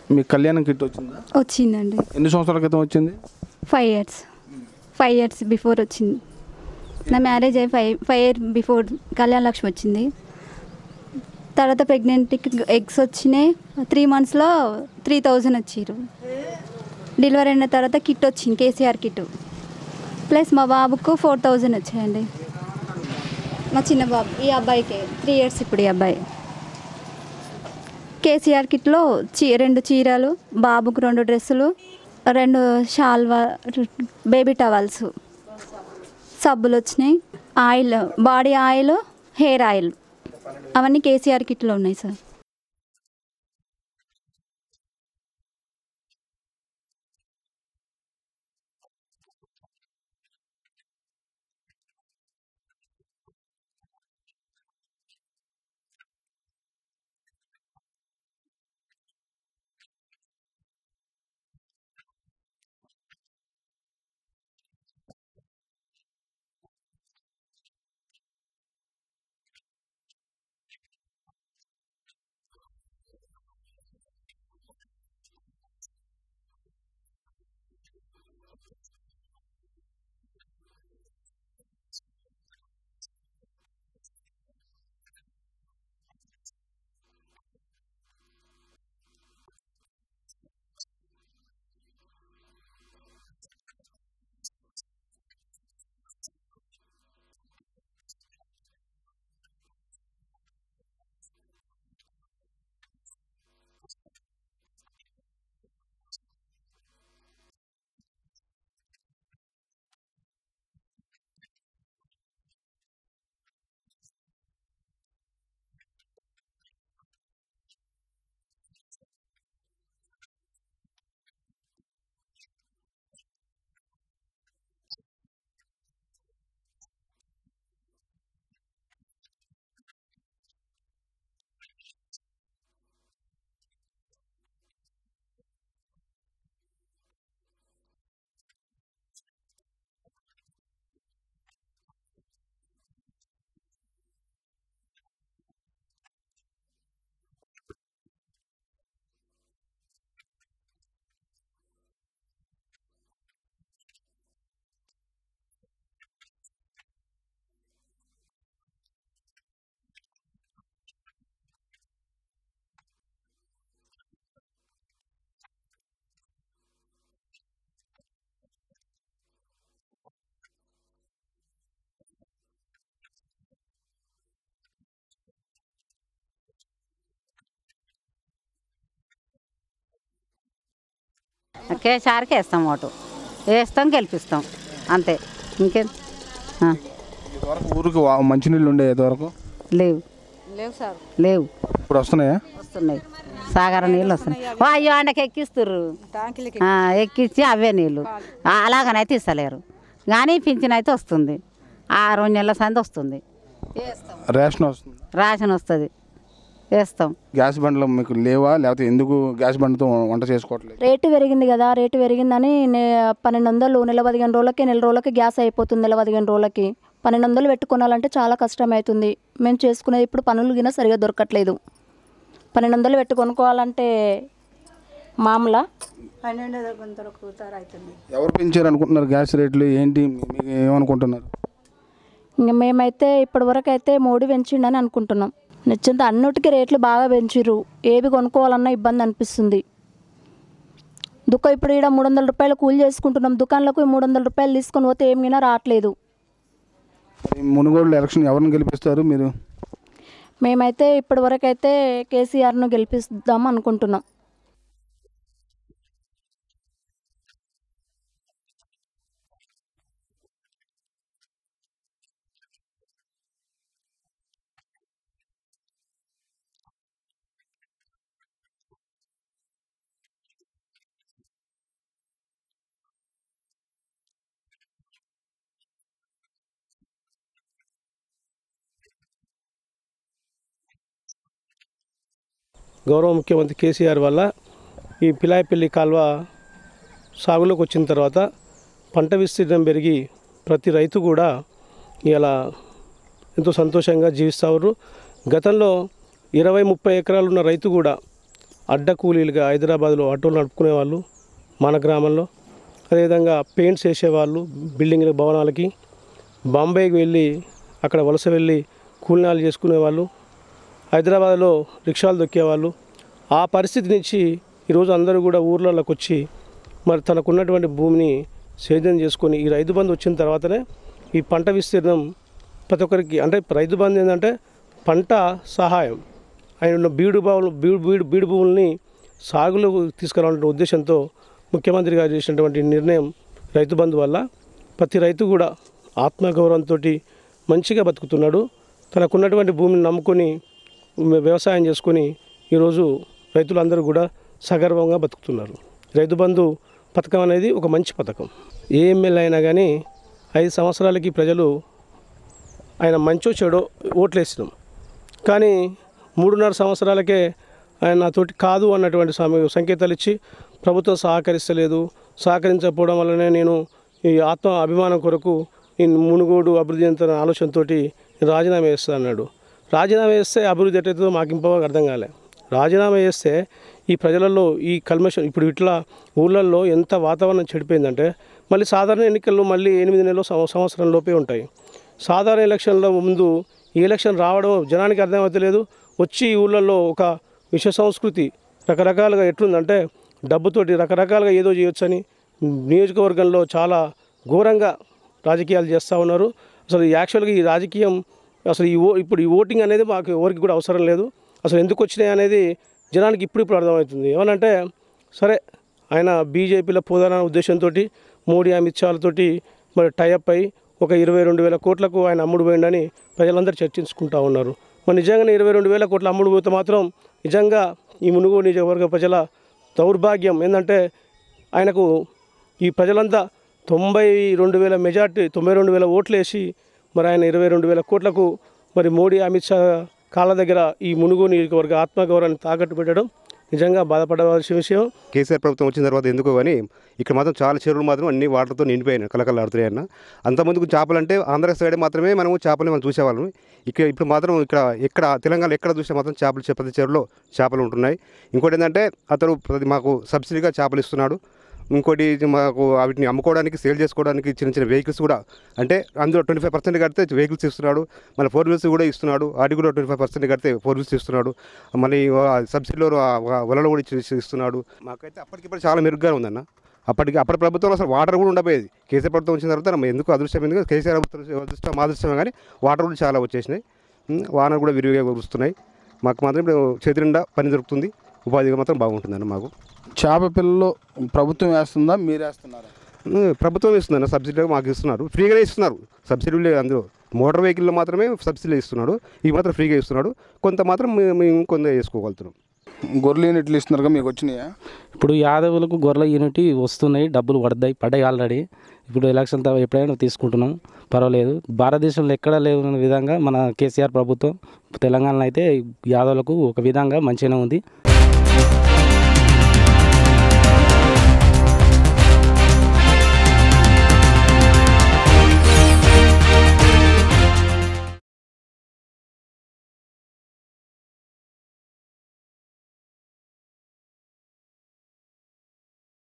మీకు కళ్యాణం కిట్ వచ్చిందా వచ్చిందండి ఎన్ని సంవత్సరాల క్రితం వచ్చింది five years five years before వచ్చింది నా మ్యారేజ్ అయ్యి ఫైవ్ ఫైవ్ ఇయర్ బిఫోర్ కళ్యాణ లక్ష్మి వచ్చింది తర్వాత ప్రెగ్నెంట్కి ఎగ్స్ వచ్చినాయి త్రీ మంత్స్లో త్రీ థౌజండ్ వచ్చిర్రు డెలివరీ అయిన తర్వాత కిట్ వచ్చింది కేసీఆర్ కిట్ ప్లస్ మా బాబుకు ఫోర్ థౌజండ్ వచ్చాయండి మా చిన్న బాబు ఈ అబ్బాయికి త్రీ ఇయర్స్ ఇప్పుడు ఈ అబ్బాయి కేసీఆర్ కిట్లో చీ రెండు చీరలు బాబుకు రెండు డ్రెస్సులు రెండు షాల్వా బేబీ టవల్స్ సబ్బులు వచ్చినాయి oil body oil hair oil అవన్నీ కేసీఆర్ కిట్లో ఉన్నాయి సార్ కేసీఆర్కి వేస్తాం ఓటు వేస్తాం గెలిపిస్తాం అంతే ఇంకేం ఆ, ఇదివరకు ఊరికి వా- మంచినీళ్ళు ఉండే ఇదివరకు లేవు లేవు సార్ లేవు ఇప్పుడు వస్తున్నాయా వస్తున్నాయి సాగర నీళ్ళు వస్తున్నాయి ఓ అయ్యో అండకి ఎక్కిస్తుర్రు ఆ, ఎక్కించి అవే నీళ్ళు ఆ, అలాగనైతే ఇస్తలేరు కానీ పింఛన్ అయితే వస్తుంది ఆ రెండు నెలల సంది వస్తుంది వేస్తాం రేషన్ వస్తుంది రేషన్ వస్తుంది వేస్తాం గ్యాస్ బండ్లు మీకు లేవా లేకపోతే ఎందుకు గ్యాస్ బండ్తో వంట చేసుకోవట్లేదు రేటు పెరిగింది కదా రేటు పెరిగిందని నే- పన్నెండు వందలు నెల పదిహేను రోజులకి నెల రోజులకి గ్యాస్ అయిపోతుంది నెల పదిహేను రోజులకి పన్నెండు వందలు పెట్టుకోవాలంటే చాలా కష్టం అవుతుంది మేము చేసుకునేది ఇప్పుడు పనులు గిన సరిగా దొరకట్లేదు పన్నెండు వందలు పెట్టుకొనుకోవాలంటే మామూలా పన్నెండు దొరుకుతారు అవుతుంది ఎవరు పెంచారు అనుకుంటున్నారు గ్యాస్ రేట్లు ఏంటి మీకు ఏమనుకుంటున్నారు ఇంకా మేమైతే ఇప్పటి వరకు అయితే మోడీ పెంచిండని అనుకుంటున్నాం నిశ్చింత అన్నిటికీ రేట్లు బాగా పెంచిర్రు ఏవి కొనుక్కోవాలన్నా ఇబ్బంది అనిపిస్తుంది దుఃఖం ఇప్పుడు ఈడ మూడు వందల రూపాయలు కూలి చేసుకుంటున్నాం దుకాణంలకు మూడు వందల రూపాయలు తీసుకొని పోతే ఏమైనా రావట్లేదు ఈ మునుగోడు ఎలక్షన్ ఎవరిని గెలిపిస్తారు మీరు మేమైతే ఇప్పటి వరకు అయితే కేసీఆర్ను గెలిపిద్దాం అనుకుంటున్నాం గౌరవ ముఖ్యమంత్రి కేసీఆర్ వల్ల ఈ పిలాయపల్లి కాల్వ సాగులోకి వచ్చిన తర్వాత పంట విస్తీర్ణం పెరిగి ప్రతి రైతు కూడా ఇలా ఎంతో సంతోషంగా జీవిస్తారు గతంలో ఇరవై ముప్పై ఎకరాలు ఉన్న రైతు కూడా అడ్డ కూలీలుగా హైదరాబాద్లో ఆటోలు నడుపుకునే వాళ్ళు మన గ్రామంలో అదేవిధంగా పెయింట్స్ వేసేవాళ్ళు బిల్డింగ్ భవనాలకి బాంబేకి వెళ్ళి అక్కడ వలస వెళ్ళి కూలినాలు చేసుకునేవాళ్ళు హైదరాబాద్లో రిక్షాలు దొక్కేవాళ్ళు ఆ పరిస్థితి నుంచి ఈరోజు అందరూ కూడా ఊర్లలోకి వచ్చి మరి తనకున్నటువంటి భూమిని సేద్యం చేసుకొని ఈ రైతు బంధు వచ్చిన తర్వాతనే ఈ పంట విస్తీర్ణం ప్రతి ఒక్కరికి అంటే రైతు బంధు ఏంటంటే పంట సహాయం ఆయన ఉన్న బీడు బావులు బీడు బీడు బీడు భూముల్ని సాగులోకి తీసుకురావాలనే ఉద్దేశంతో ముఖ్యమంత్రి గారు చేసినటువంటి నిర్ణయం రైతు బంధు వల్ల ప్రతి రైతు కూడా ఆత్మగౌరవంతో మంచిగా బతుకుతున్నాడు తనకున్నటువంటి భూమిని నమ్ముకొని వ్యవసాయం చేసుకొని ఈరోజు రైతులందరూ కూడా సగర్వంగా బతుకుతున్నారు రైతు బంధు పథకం అనేది ఒక మంచి పథకం ఏ ఎమ్మెల్యే అయినా కానీ ఐదు సంవత్సరాలకి ప్రజలు ఆయన మంచో చెడో ఓట్లేసినాం కానీ మూడున్నర సంవత్సరాలకే ఆయన నాతోటి కాదు అన్నటువంటి సమ- సంకేతాలు ఇచ్చి ప్రభుత్వం సహకరిస్తలేదు సహకరించకపోవడం వల్లనే నేను ఈ ఆత్మ అభిమానం కొరకు నేను మునుగోడు అభివృద్ధి చెందుతున్న ఆలోచనతో రాజీనామా చేస్తా అన్నాడు రాజీనామా చేస్తే అభివృద్ధి ఎట్టయితుందో మాకు ఇంపగా అర్థం కాలే రాజీనామా చేస్తే ఈ ప్రజలలో ఈ కల్మషం ఇప్పుడు ఇట్లా ఊళ్ళల్లో ఎంత వాతావరణం చెడిపోయిందంటే మళ్ళీ సాధారణ ఎన్నికల్లో మళ్ళీ ఎనిమిది నెలలు సంవ- సంవత్సరం లోపే ఉంటాయి సాధారణ ఎలక్షన్ల ముందు ఈ ఎలక్షన్ రావడం జనానికి అర్థమవుతలేదు వచ్చి ఈ ఊళ్ళల్లో ఒక విష సంస్కృతి రకరకాలుగా ఎట్లుందంటే డబ్బుతోటి రకరకాలుగా ఏదో చేయొచ్చని నియోజకవర్గంలో చాలా ఘోరంగా రాజకీయాలు చేస్తూ ఉన్నారు అసలు యాక్చువల్గా ఈ రాజకీయం అసలు ఈ ఓ ఇప్పుడు ఈ ఓటింగ్ అనేది మాకు ఎవరికి కూడా అవసరం లేదు అసలు ఎందుకు వచ్చినాయి అనేది జనానికి ఇప్పుడు ఇప్పుడు అర్థమవుతుంది ఏమనంటే సరే ఆయన బీజేపీలో పోదానన్న ఉద్దేశంతో మోడీ అమిత్ షాలతోటి మరి టైఅప్ అయి ఒక ఇరవై రెండు వేల కోట్లకు ఆయన అమ్ముడు పోయిండని ప్రజలందరూ చర్చించుకుంటా ఉన్నారు మరి నిజంగానే ఇరవై రెండు వేల కోట్ల అమ్ముడు పోతే మాత్రం నిజంగా ఈ మునుగోడు నియోజకవర్గ ప్రజల దౌర్భాగ్యం ఏంటంటే ఆయనకు ఈ ప్రజలంతా తొంభై రెండు వేల మెజార్టీ తొంభై రెండు వేల ఓట్లు వేసి మరి ఆయన ఇరవై రెండు వేల కోట్లకు మరి మోడీ అమిత్ షా కాళ్ళ దగ్గర ఈ మునుగోడు నియోజకవర్గ ఆత్మగౌరవాన్ని తాకట్టు పెట్టడం నిజంగా బాధపడవలసిన విషయం కేసీఆర్ ప్రభుత్వం వచ్చిన తర్వాత ఎందుకో కానీ ఇక్కడ మాత్రం చాలా చెరువులు మాత్రం అన్ని వాటర్తో నిండిపోయినాయి కలకలాడుతున్నాయి అన్న అంతమందికి చేపలు అంటే ఆంధ్ర సైడ్ మాత్రమే మనము చేపలు మనం చూసేవాళ్ళం ఇక్కడ ఇప్పుడు మాత్రం ఇక్కడ ఎక్కడ తెలంగాణలో ఎక్కడ చూసినా మాత్రం చేపలు చే- ప్రతి చెరువులో చేపలు ఉంటున్నాయి ఇంకోటి ఏంటంటే అతను ప్రతి మాకు సబ్సిడీగా చేపలు ఇస్తున్నాడు ఇంకోటి ఇది మాకు వాటిని అమ్ముకోవడానికి సేల్ చేసుకోవడానికి చిన్న చిన్న వెహికల్స్ కూడా అంటే అందులో ట్వంటీ ఫైవ్ పర్సెంట్ కడితే వెహికల్స్ ఇస్తున్నాడు మళ్ళీ ఫోర్ వీల్స్ కూడా ఇస్తున్నాడు వాటికి కూడా ట్వంటీ ఫైవ్ పర్సెంట్ కడితే ఫోర్ వీల్స్ ఇస్తున్నాడు మళ్ళీ ఆ సబ్సిడీలో ఆ వలలు కూడా ఇచ్చి- ఇస్తున్నాడు మాకైతే అప్పటికిప్పుడు చాలా మెరుగ్గా ఉందన్న అప్పటికి అప్పటి ప్రభుత్వంలో అసలు వాటర్ కూడా ఉండబోయేది కేసీఆర్ ప్రభుత్వం వచ్చిన తర్వాత మనం ఎందుకు అదృష్టం ఎందుకు కేసీఆర్ ప్రభుత్వం అదృష్టం మా అదృష్టమే కానీ వాటర్ కూడా చాలా వచ్చేసినాయి ఉమ్, వానలు కూడా విరివిగా కురుస్తున్నాయి మాకు మాత్రం ఇప్పుడు చేతి నిండా పని దొరుకుతుంది ఉపాధిగా మాత్రం బాగుంటుందన్న మాకు చేప పిల్లలు ప్రభుత్వం వేస్తుందా మీరు వేస్తున్నారా ఉమ్, ప్రభుత్వం ఇస్తుందన్న సబ్సిడీ మాకు ఇస్తున్నారు ఫ్రీగానే ఇస్తున్నారు సబ్సిడీ లేదు అందులో మోటార్ వెహికల్లో మాత్రమే సబ్సిడీ ఇస్తున్నాడు ఇవి మాత్రం ఫ్రీగా ఇస్తున్నాడు కొంత మాత్రం మేము మేము కొంత వేసుకోగలుగుతున్నాం గొర్రెలు యూనిట్లు ఇస్తున్నారుగా మీకు వచ్చినాయా ఇప్పుడు యాదవులకు గొర్రెల యూనిట్ వస్తున్నాయి డబ్బులు పడతాయి పడ్డాయి ఆల్రెడీ ఇప్పుడు ఎలక్షన్ తర్వాత ఎప్పుడైనా తీసుకుంటున్నాం పర్వాలేదు భారతదేశంలో ఎక్కడ లేని విధంగా మన కేసీఆర్ ప్రభుత్వం తెలంగాణలో అయితే యాదవులకు ఒక విధంగా మంచిగానే ఉంది